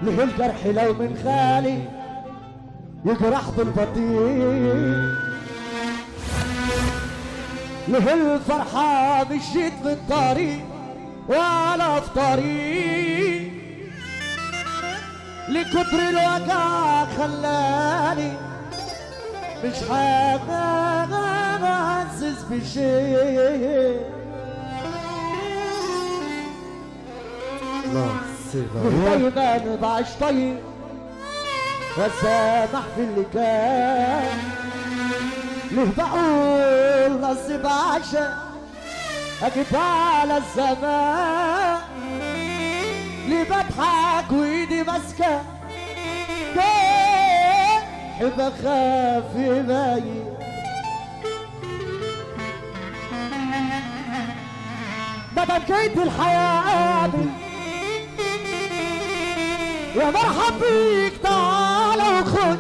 له الجرح لو من خالي يجرح بالبطيء له الفرحة مشيت في الطريق ولا في طريق لكتر الوجع خلاني مش حاسس بشيء دايما بعيش طيب وسامح في اللي كان ليه بقول نصيب عشا اجيب على الزمان ليه بضحك وايدي ماسكه جرح بخاف يبين بدل جيت الحياة دي يا مرحب بيك تعال وخش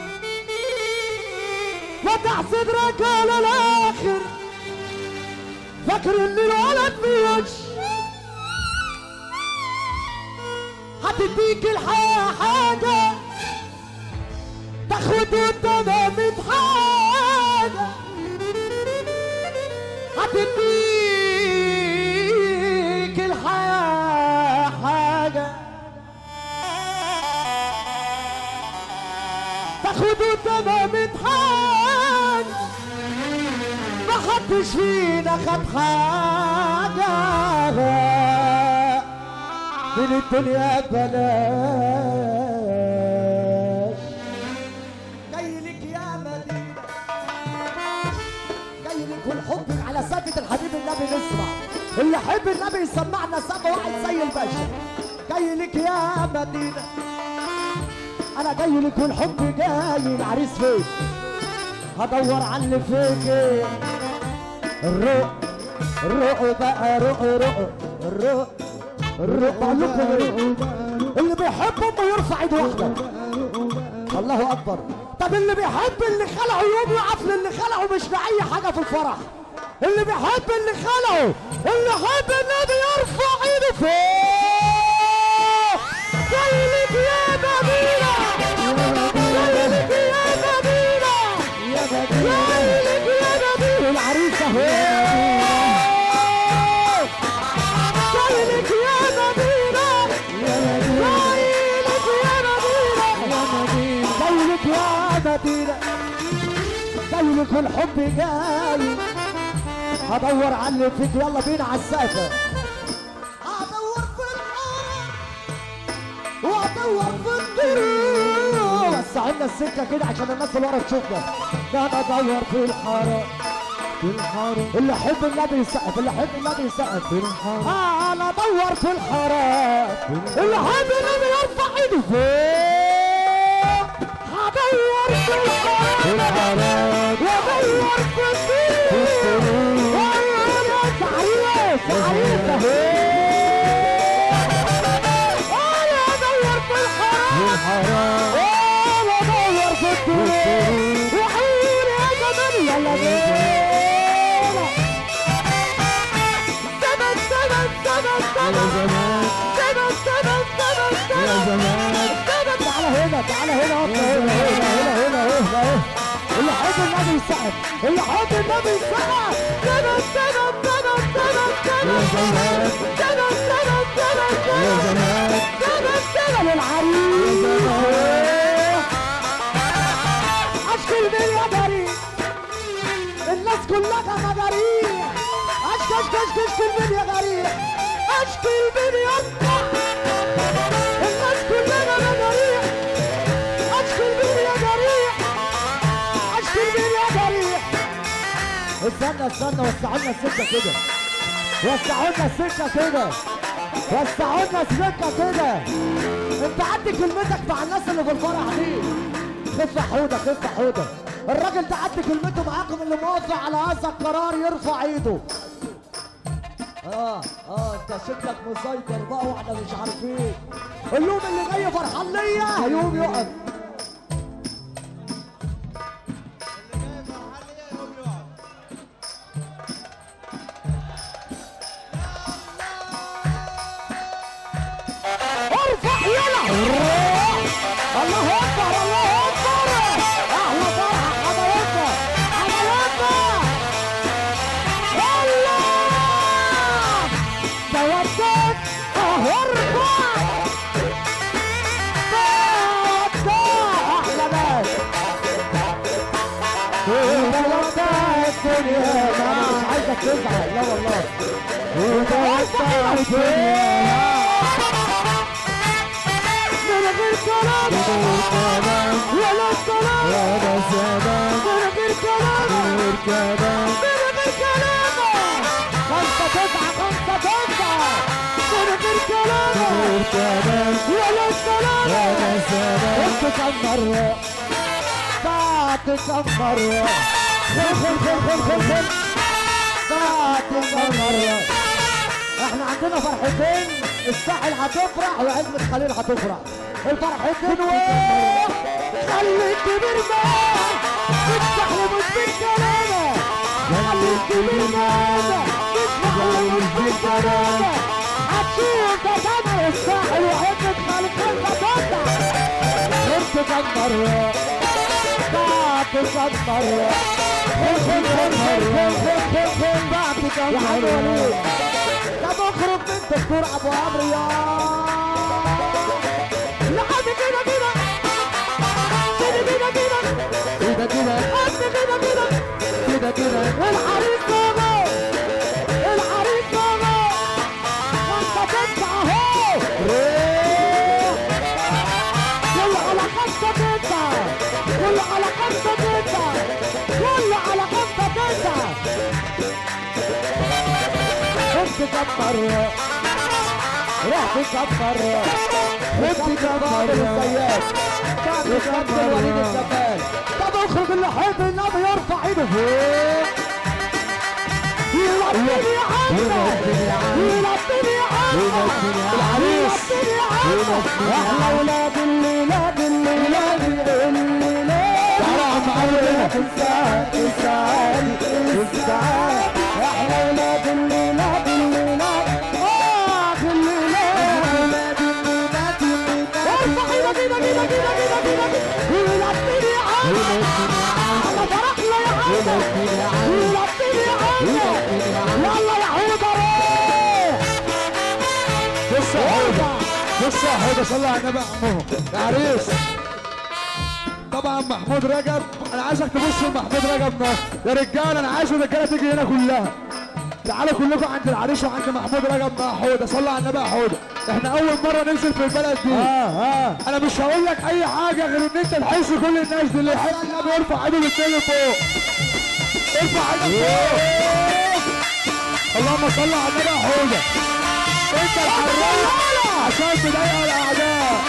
فتح صدرك على الاخر فاكر ان الولد بيوش هتديك الحياة حاجة تاخد قدامها حاجة هتديك الحياة حاجة تاخد قدامها حاجة ما حدش فينا خد حاجة من الدنيا ببلاش جاي لك يا مدينة جاي لك والحب على سكة الحبيب النبي نسمع اللي يحب النبي يسمعنا سما واحد زي الباشا جاي لك يا مدينة انا جاي لك والحب جاي العريس فين هدور على اللي فيك الرق الرق بقى رق رق الرق الرق بقول لكم ايه اللي بيحب امه يرفع ايد واحده الله اكبر طب اللي بيحب اللي خلقه يقوم يقف للي خلقه مش لاي حاجه في الفرح اللي بيحب اللي خلقه اللي يحب النبي يرفع ايده فوق جاي لك يا مدينه جاي لك يا مدينه يا مدينه جاي لك يا مدينه العريسه اهو جاي لك يا مدينه يا مدينه جاي لك يا مدينه جاي لك والحب جاي هدور على اللي فيك يلا بينا على السقفه هدور في الحاره وادور في الطريق وسعوا لنا السكه كده عشان الناس اللي ورا تشوفنا ده انا ادور في الحاره في الحاره اللي يحب النبي يسقف اللي يحب النبي يسقف في الحاره انا ادور في الحارات اللي يحب النبي يرفع ايده فوق هدور في الحارات وادور في الطريق واقول يا عريس عريس اهو انا ادور في الحرام انا ادور في الطريق وحير يا جمال يلا بينا زمن زمن زمن زمن زمن زمن زمن زمن زمن تعالى هنا تعالى هنا هنا هنا هنا هنا هنا هنا اللي حب النبي يسقف اللي حب النبي يسقف زمن زمن زمن زمن زمن زمن زمن زمن زمن زمن زمن زمن العريس اشكي المين يا جريء الناس كلها مجاريح اشكي اشكي اشكي اشكي المين يا جريء اشكي المين يا الناس كلها مجاريح اشكي المين يا جريء اشكي المين يا جريء استنى استنى وسعوا لنا السكه كده وسعوا لنا السكه كده وسعوا لنا السكه كده انت عدي كلمتك مع الناس اللي في الفرح دي خف حوده خف حوده الراجل ده عدي كلمته معاكم اللي موافق على هذا القرار يرفع ايده اه اه انت شكلك مسيطر بقى واحنا مش عارفين اليوم اللي جاي فرحان ليا هيقوم يقف ارفع يلا الله اكبر الله اكبر احلى فرحه حضرتك حضرتك الله تودد اهربا تودد احلى ناس تودد الدنيا انا مش عايزك تزعل لا والله تودد الدنيا من غير كلام ولا كلام من غير كلام من غير كلام خمسة تسعة خمسة تسعة من غير كلام ولا كلام انت كم مرة بعد كم مرة خل خل خل خل خل خل بعد كم مرة احنا عندنا فرحتين الساحل هتفرح وعزمة خليل هتفرح الفرحتين و خلي الكبير معاه بتسحل مش بالكلامة خلي الكبير معاه بتسحل مش بالكلامة هتشوف ده سمع الساحل وعزمة خليل هتفرح انت كم مرة بعد كم مرة خل خل خل خل خل خل خل بعد كم مرة يا مخرج من دكتور ابو عمرو يا لحد كده كده كده كده كده كده كده قد كده كده كده كده الحريق بابا الحريق بابا خمسة تسعة اهو كل على خمسة تسعة كل على خمسة تسعة كل على خمسة تسعة انت كم مرة رحت كم مرة انت كم مرة ازيك بعد كابتن وليد الجمال طب اخرج اللي حب النبي يرفع ايده فوق يلطني يا عم يلطني يا عم العريس. يلطني يا عم احلى ولاد الليلاد الليلاد الليلاد تعالى يا عم عمرو هنا. الساعة الساعة الساعة احلى ولاد الليلاد الليلاد اه الليلاد ارفع ايدك ايدك ايدك ايدك ايدك ايدك يلطني يا عم على فرحنا يا عم يلطني يا عم يلا يا حوضة روح بص يا حوده بص يا حوده صلى على النبي يا عمو يا عريس طبعا محمود رجب انا عايزك تبص لمحمود رجب ده يا رجاله انا عايز الرجاله تيجي هنا كلها تعالوا كلكم عند العريس وعند محمود رجب مع حوده صلى على النبي يا حوده احنا اول مره ننزل في البلد دي اه انا مش هقول لك اي حاجه غير ان انت تحس كل الناس دي اللي يحب النبي يرفع ايده للتاني فوق ارفع ايدك فوق اللهم صل على النبي يا حوده انت الحراق عشان تضايق الاعداء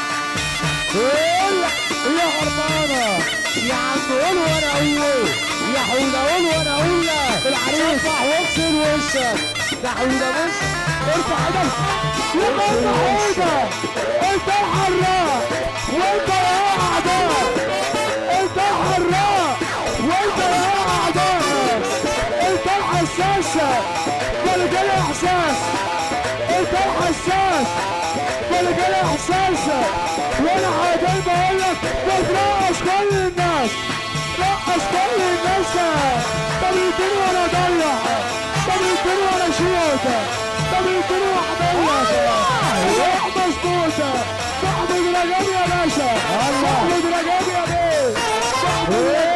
قول يا غربانه يا عم قول وانا اقول يا حوده قول وانا اقول العريس ارفع واغسل وشك يا حوده بص ارفع ايدك يا ارفع ايدك انت الحراق وانت يا اعداء انت الحراق وانت يا اعداء انت الحساسه بلقى احساس انت الحساس بلقى احساسك وانا حاجة بقول لك بترقص كل الناس رقص كل الناس طب يديني وانا ضيع طب يديني وانا شيوت طب يديني واحدة روح مظبوطة صاحب رجب يا باشا صاحب رجب يا بيه صاحب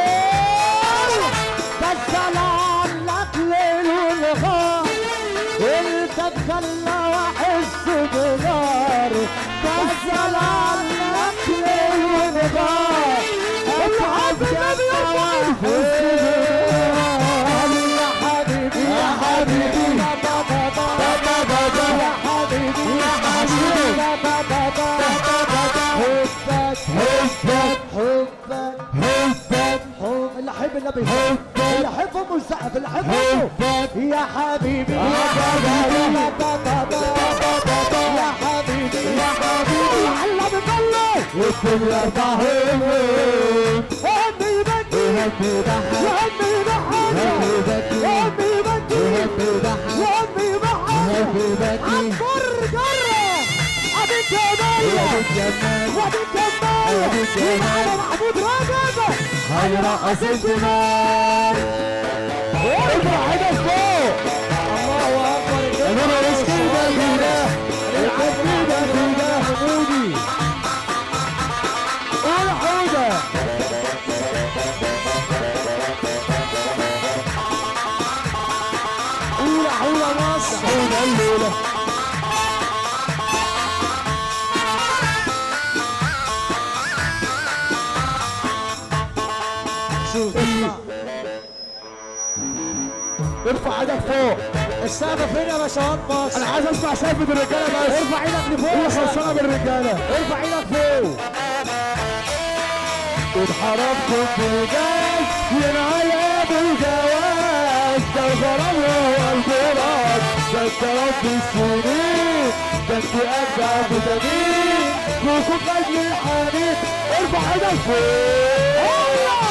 بالسلام لك ليل ونهار انت تخلى واحس بنار بالسلام لك ليل ونهار الحب النبي واحس بنار يا حبيبي يا حبيبي يا حبيبي يا حبيبي حبك حبك حبك حبك حب اللي حب النبي حب اللي حب ام السقف اللي حب امه يا حبيبي يا حبيبي يا حبيبي يا حبيبي على بطلع والدنيا اربعهم امي بدي وامي بحر وامي بحر وامي بدي وامي بحر وامي بحر عالبر جرة وادي الجمال وادي الجمال ومعانا محمود راجب هيرقص الجمال ارفع ايدك فوق الله اكبر انما مش كده كده العب كده كده حمودي قول حوده قول حوده مصر حوده الليله شوف اسمع ارفع ايدك فوق السقف فين يا باشا مصر انا عايز اسمع شايفة الرجاله بس ارفع ايدك لفوق هي يا خلصانه بالرجاله ارفع ايدك فوق اتحرمتم بالجاز ينعلم الجواز ده الغرام هو الفراق ده انت رب السنين ده انت اجدع فيتامين كوكو خد الحنين ارفع ايدك فوق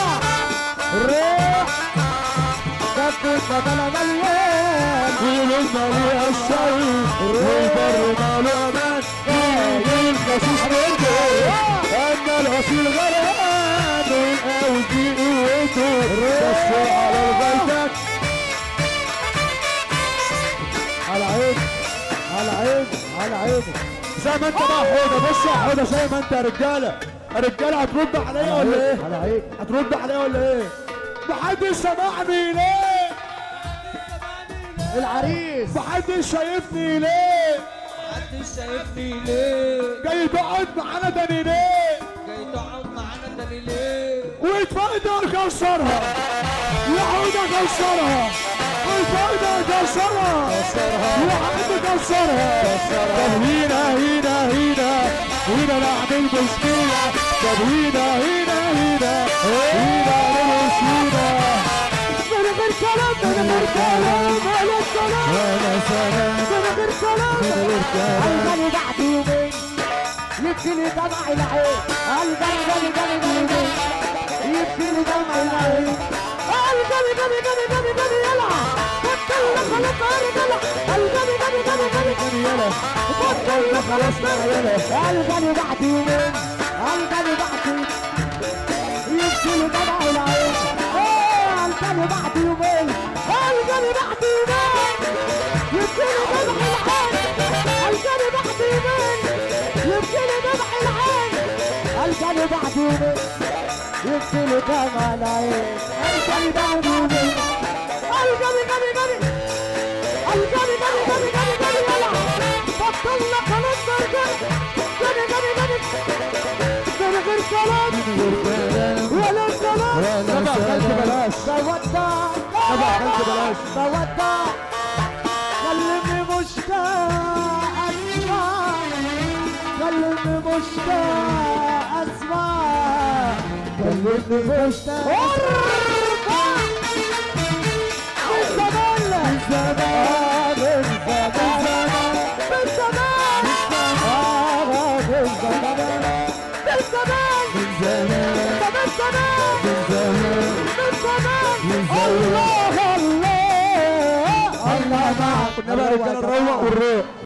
روح كابتن بدل مليان ولون مليان الشر والبر ماله امان جاي الخسيس منه اما الاصيل غرقان والقوي في قوته بس على الغيتك على عيني على عيني على عيني زي ما انت بقى حوده بص يا حوده زي ما انت يا رجاله يا رجاله هترد عليا ولا ايه؟ على عيني هترد عليا ولا ايه؟ محدش سامعني ليه؟ العريس محدش شايفني ليه؟ محدش شايفني ليه جاي تقعد معانا تاني ليه؟ جاي تقعد معانا تاني ليه وتفقدر كسرها يا حوده كسرها وتفقدر كسرها يا حوده كسرها طب هنا هنا هنا هنا نعمل مشكلة طب هنا هنا هنا هنا نرقص هنا من غير كلام من غير كلام ولا كلام ولا سلام من غير كلام من غير كلام قلبي بعد يومين يبكي دمع العين قلبي قلبي قلبي قلبي يبكي دمع العين قلبي قلبي قلبي قلبي قلبي يلا بطلنا خلاص رجالة قلبي قلبي قلبي قلبي قلبي يلا بطلنا خلاص رجالة قلبي بعد يومين قلبي بعد يومين يبكي دمع العين قلبي بعد يومين قلبي بعد يومين يبكي دمع العين قلبي بعد يومين يبكي دمع العين قلبي بعد يومين يبكي دمع العين قلبي بعد يومين قلبي قلبي قلبي قلبي قلبي قلبي قلبي قلبي يلا بطلنا خلاص رجالة قلبي قلبي قلبي من غير كلام ولا كلام ولا كلام بلاش بودع خلت بلاش بودع كلمني مشتاق اسمع كلمني مشتاق اسمع كلمني مشتاق ارفع من زمان من زمان من زمان من زمان آه، من زمان من زمان من زمان من زمان من زمان من زمان الله الله الله معك والنبي يا رجاله الروق والروق